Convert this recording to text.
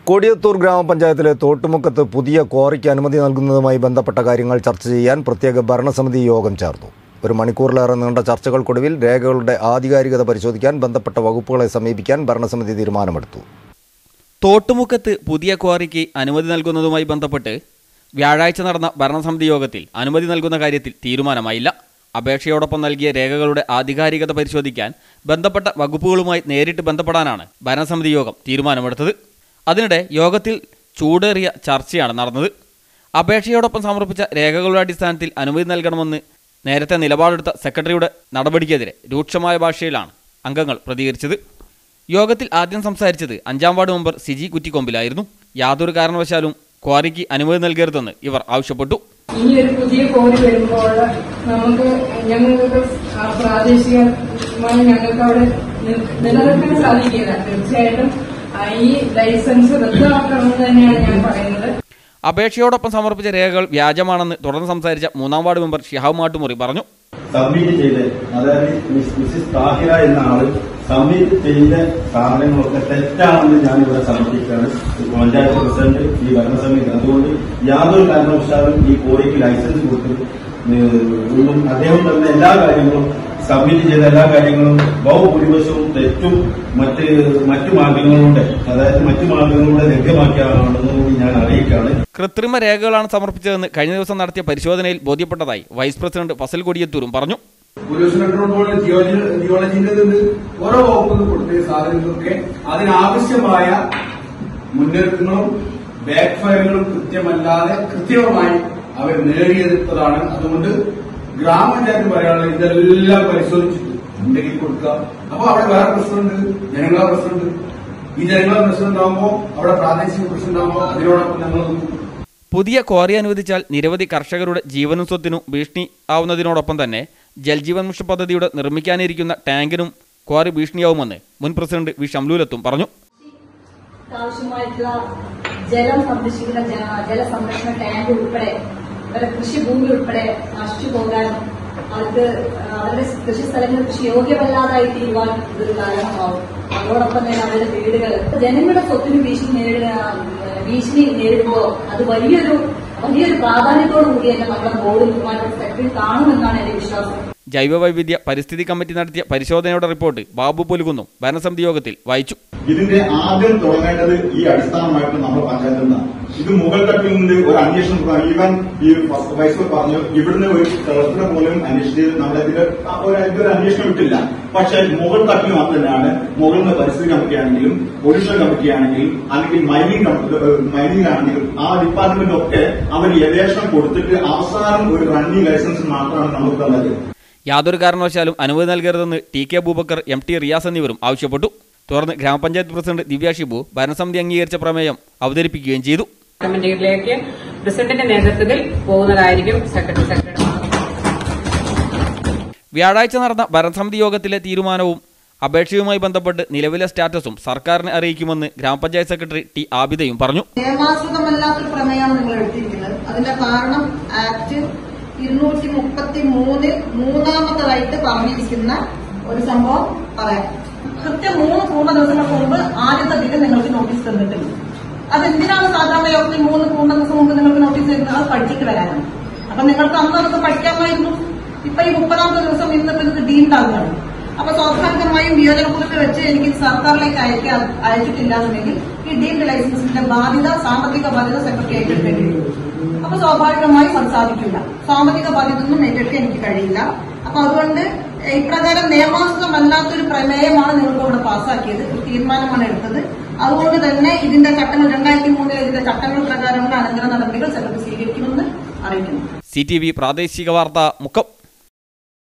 കൊടിയത്തൂർ ഗ്രാമപഞ്ചായത്തിലെ തോട്ടുമുക്കത്ത് പുതിയ ക്വാറിക്ക് അനുമതി നൽകുന്നതുമായി ബന്ധപ്പെട്ട കാര്യങ്ങൾ ചർച്ച ചെയ്യാൻ പ്രത്യേക ഭരണസമിതി യോഗം ചേർന്നു ഒരു മണിക്കൂറിലേറെ നീണ്ട ചർച്ചകൾക്കൊടുവിൽ രേഖകളുടെ ആധികാരികത പരിശോധിക്കാൻ ബന്ധപ്പെട്ട വകുപ്പുകളെ സമീപിക്കാൻ ഭരണസമിതി തീരുമാനമെടുത്തു തോട്ടുമുക്കത്ത് പുതിയ ക്വാറിക്ക് അനുമതി നൽകുന്നതുമായി ബന്ധപ്പെട്ട് വ്യാഴാഴ്ച നടന്ന ഭരണസമിതി യോഗത്തിൽ അനുമതി നൽകുന്ന കാര്യത്തിൽ തീരുമാനമായില്ല അപേക്ഷയോടൊപ്പം നൽകിയ രേഖകളുടെ ആധികാരികത പരിശോധിക്കാൻ ബന്ധപ്പെട്ട വകുപ്പുകളുമായി നേരിട്ട് ബന്ധപ്പെടാനാണ് ഭരണസമിതി യോഗം തീരുമാനമെടുത്തത് അതിനിടെ യോഗത്തിൽ ചൂടേറിയ ചർച്ചയാണ് നടന്നത് അപേക്ഷയോടൊപ്പം സമർപ്പിച്ച രേഖകളുടെ അടിസ്ഥാനത്തിൽ അനുമതി നൽകണമെന്ന് നേരത്തെ നിലപാടെടുത്ത സെക്രട്ടറിയുടെ നടപടിക്കെതിരെ രൂക്ഷമായ ഭാഷയിലാണ് അംഗങ്ങൾ പ്രതികരിച്ചത് യോഗത്തിൽ ആദ്യം സംസാരിച്ചത് അഞ്ചാം വാർഡ് മെമ്പർ സിജി കുറ്റിക്കൊമ്പിലായിരുന്നു യാതൊരു കാരണവശാലും ക്വാറിക്ക് അനുമതി നൽകരുതെന്ന് ഇവർ ആവശ്യപ്പെട്ടു ഇനി ഒരു പുതിയ കോടി വരുമ്പോൾ നമുക്ക് ഞങ്ങൾക്ക് ആ പ്രാദേശികമായി ഞങ്ങൾക്ക് അവിടെ നി- നിലനിർത്താൻ സാധിക്കില്ല തീർച്ചയായിട്ടും ആ ഈ ലൈസൻസ് റദ്ദാക്കണമെന്ന് തന്നെയാണ് ഞാൻ പറയുന്നത് അപേക്ഷയോടൊപ്പം സമർപ്പിച്ച രേഖകൾ വ്യാജമാണെന്ന് തുടർന്ന് സംസാരിച്ച മൂന്നാം വാർഡ് മെമ്പർ ഷിഹാബ് മാട്ടുമുറി പറഞ്ഞു സബ്മിറ്റ് ചെയ്ത് അതായത് മിസ് മിസ്സിസ് താഹിറ എന്ന ആള് സബ്മിറ്റ് ചെയ്ത സാധനങ്ങളൊക്കെ തെറ്റാണെന്ന് ഞാൻ ഇവിടെ സമർപ്പിക്കുകയാണ് പഞ്ചായത്ത് പ്രസിഡന്റ് ഈ ഭരണസമിതി അതുകൊണ്ട് യാതൊരു കാരണവശാലും ഈ കോറിക്ക് ലൈസൻസ് കൊടുത്ത് ഏഹ്, ഒന്നും അദ്ദേഹം തന്നെ എല്ലാ കാര്യങ്ങളും സബ്മിറ്റ് ചെയ്ത എല്ലാ കാര്യങ്ങളും ബഹുഭൂരിപക്ഷവും തെറ്റും മറ്റ് മറ്റു മാർഗങ്ങളിലൂടെ അതായത് മറ്റു മാർഗങ്ങളിലൂടെ ലഭ്യമാക്കിയാണെന്ന് കൂടി ഞാൻ അറിയിക്കുകയാണ് കൃത്രിമ രേഖകളാണ് സമർപ്പിച്ചതെന്ന് കഴിഞ്ഞ ദിവസം നടത്തിയ പരിശോധനയിൽ ബോധ്യപ്പെട്ടതായി വൈസ് പ്രസിഡന്റ് ഫസൽ കൊടിയത്തൂരും പറഞ്ഞു പൊല്യൂഷൻ കൺട്രോൾ ബോർഡ് ജിയോളജി ജിയോളജിന്റെ ഓരോ വകുപ്പിൽ കൊടുത്ത സാധനങ്ങളൊക്കെ അതിനാവശ്യമായ മുന്നൊരുക്കങ്ങളും ബാക്ക് ഫയറുകളും കൃത്യമല്ലാതെ കൃത്യമായി അവർ നേടിയെടുത്തതാണ് അതുകൊണ്ട് ഗ്രാമപഞ്ചായത്ത് പറയാനുള്ളത് ഇതെല്ലാം പരിശോധിച്ചിട്ട് ഉണ്ടെങ്കിൽ കൊടുക്കുക അപ്പൊ അവിടെ വേറെ പ്രശ്നമുണ്ട് ജനങ്ങളെ പ്രശ്നമുണ്ട് ഈ ജനങ്ങളെ പ്രശ്നം ഉണ്ടാകുമ്പോൾ അവിടെ പ്രാദേശിക പ്രശ്നം ഉണ്ടാകുമ്പോൾ അതിനോടൊപ്പം ഞങ്ങൾ നിൽക്കും പുതിയ ക്വാറി അനുവദിച്ചാൽ നിരവധി കർഷകരുടെ ജീവനും സ്വത്തിനും ഭീഷണി ആവുന്നതിനോടൊപ്പം തന്നെ ജൽജീവൻ മിഷൻ പദ്ധതിയുടെ നിർമ്മിക്കാനിരിക്കുന്ന ടാങ്കിനും ക്വാറി ഭീഷണിയാവുമെന്ന് മുൻ പ്രസിഡന്റ് വി ഷംലൂലത്തും പറഞ്ഞു ആവശ്യമായിട്ടുള്ള ജലം സംരക്ഷിക്കുന്ന ജ- ജലസംരക്ഷണ ടാങ്ക് ഉൾപ്പെടെ അവരുടെ കൃഷിഭൂമി ഉൾപ്പെടെ നശിച്ചു പോകാനും അവർക്ക് അവരുടെ കൃഷി സ്ഥലങ്ങൾ കൃഷി യോഗ്യമല്ലാതായി തീരുവാൻ ഇതൊരു കാരണമാവും അതോടൊപ്പം തന്നെ അവരുടെ വീടുകൾ ജനങ്ങളുടെ സ്വത്തിന് ഭീഷണി നേരിടുക ഭീഷണി നേരിടുമ്പോൾ അത് വലിയൊരു വലിയൊരു പ്രാധാന്യത്തോടു കൂടി തന്നെ നമ്മുടെ ബോർഡ് ബഹുമാനപ്പെട്ട സെക്രട്ടറി കാണുമെന്നാണ് എന്റെ വിശ്വാസം ജൈവവൈവിധ്യ പരിസ്ഥിതി കമ്മിറ്റി നടത്തിയ പരിശോധനയുടെ റിപ്പോർട്ട് ബാബു പുലുകുന്നും ഭരണസമിതി യോഗത്തിൽ വായിച്ചു ഇതിന്റെ ആദ്യം തുടങ്ങേണ്ടത് ഈ അടിസ്ഥാനമായിട്ട് നമ്മുടെ പഞ്ചായത്തിൽ നിന്നാണ് ഇത് മുകൾ തട്ടിൽ നിന്ന് ഒരു അന്വേഷണം തുടങ്ങി. ഈവൻ ഈ വൈസ് പറഞ്ഞു ഇവിടുന്ന് ഒരു കളക്ടറെ പോലും അന്വേഷിച്ചത് നമ്മുടെ ഇതിൽ ഒരു ഇതൊരു അന്വേഷണം വിട്ടില്ല പക്ഷെ മുകൾ തട്ടിൽ മാത്രം തന്നെയാണ് മുകളിൽ നിന്ന് പരിസ്ഥിതി കമ്മിറ്റി ആണെങ്കിലും പൊല്യൂഷൻ കമ്മിറ്റി ആണെങ്കിലും അല്ലെങ്കിൽ മൈനിങ് മൈനിങ് ആണെങ്കിലും ആ ഡിപ്പാർട്ട്മെന്റ് ഒക്കെ അവർ യഥേഷ്ടം കൊടുത്തിട്ട് അവസാനം ഒരു റണ്ണിങ് ലൈസൻസ് മാത്രമാണ് നമുക്ക് തന്നത് യാതൊരു കാരണവശാലും അനുമതി നൽകരുതെന്ന് T K Aboobacker M T Riyas എന്നിവരും ആവശ്യപ്പെട്ടു തുടർന്ന് ഗ്രാമപഞ്ചായത്ത് പ്രസിഡന്റ് ദിവ്യ ഷിബു ഭരണസമിതി അംഗീകരിച്ച പ്രമേയം അവതരിപ്പിക്കുകയും ചെയ്തു കമ്മിറ്റിയിലേക്ക് പ്രസിഡന്റിന്റെ നേതൃത്വത്തിൽ പോകുന്നതായിരിക്കും സെക്രട്ടറി സെക്രട്ടറി വ്യാഴാഴ്ച നടന്ന ഭരണസമിതി യോഗത്തിലെ തീരുമാനവും അപേക്ഷയുമായി ബന്ധപ്പെട്ട് നിലവിലെ സ്റ്റാറ്റസും സർക്കാരിനെ അറിയിക്കുമെന്ന് ഗ്രാമപഞ്ചായത്ത് സെക്രട്ടറി ടി ആബിദയും പറഞ്ഞു നിയമാശ്രിതമല്ലാത്തൊരു പ്രമേയമാണ് നിങ്ങൾ എടുത്തിരിക്കുന്നത് അതിന്റെ കാരണം ആക്ട് ഇരുന്നൂറ്റി മുപ്പത്തി മൂന്നിൽ മൂന്നാമത്തതായിട്ട് പറഞ്ഞിരിക്കുന്ന ഒരു സംഭവം പറയാം കൃത്യം മൂന്ന് പൂർണ്ണ ദിവസങ്ങൾക്ക് മുമ്പ് ആദ്യത്തെ ബില്ല് നിങ്ങൾക്ക് നോട്ടീസ് തന്നിട്ടുണ്ട് അതെന്തിനാണ് സാധാരണ യോഗത്തിൽ മൂന്ന് പൂർണ്ണ ദിവസം മുമ്പ് നിങ്ങൾക്ക് നോട്ടീസ് തരുന്നത് അത് പഠിച്ചിട്ട് വരാനാണ് അപ്പൊ നിങ്ങൾക്ക് അന്ന് അതൊക്കെ പഠിക്കാമായിരുന്നു ഇപ്പൊ ഈ മുപ്പതാമത്തെ ദിവസം ഇന്നിപ്പോ ഇത് ഡീംഡ് ആകുകയാണ് അപ്പൊ സ്വാഭാവികമായും വിയോജനക്കുറിപ്പ് വെച്ച് എനിക്ക് സർക്കാരിലേക്ക് അയക്കാൻ അയച്ചിട്ടില്ല എന്നുണ്ടെങ്കിൽ ഈ ഡീംഡ് ലൈസൻസിന്റെ ബാധ്യത സാമ്പത്തിക ബാധ്യത സെക്രട്ടറി ഏറ്റെടുക്കേണ്ടി വരും അപ്പൊ സ്വാഭാവികമായും അത് സാധിക്കില്ല സാമ്പത്തിക ബാധ്യത ഒന്നും ഏറ്റെടുക്കാൻ എനിക്ക് കഴിയില്ല അപ്പൊ അതുകൊണ്ട് ഇപ്രകാരം നിയമാനുസൃതമല്ലാത്തൊരു പ്രമേയമാണ് നിങ്ങൾക്ക് ഇവിടെ പാസ്സാക്കിയത് ഒരു തീരുമാനമാണ് എടുത്തത് അതുകൊണ്ട് തന്നെ ഇതിന്റെ ചട്ടങ്ങൾ രണ്ടായിരത്തി മൂന്നിലെ ഇതിന്റെ ചട്ടങ്ങൾ പ്രകാരമുള്ള അനന്തര നടപടികൾ സെക്രട്ടറി സ്വീകരിക്കുമെന്ന് അറിയിക്കുന്നു സി ടി വി പ്രാദേശിക വാർത്ത മുക്കം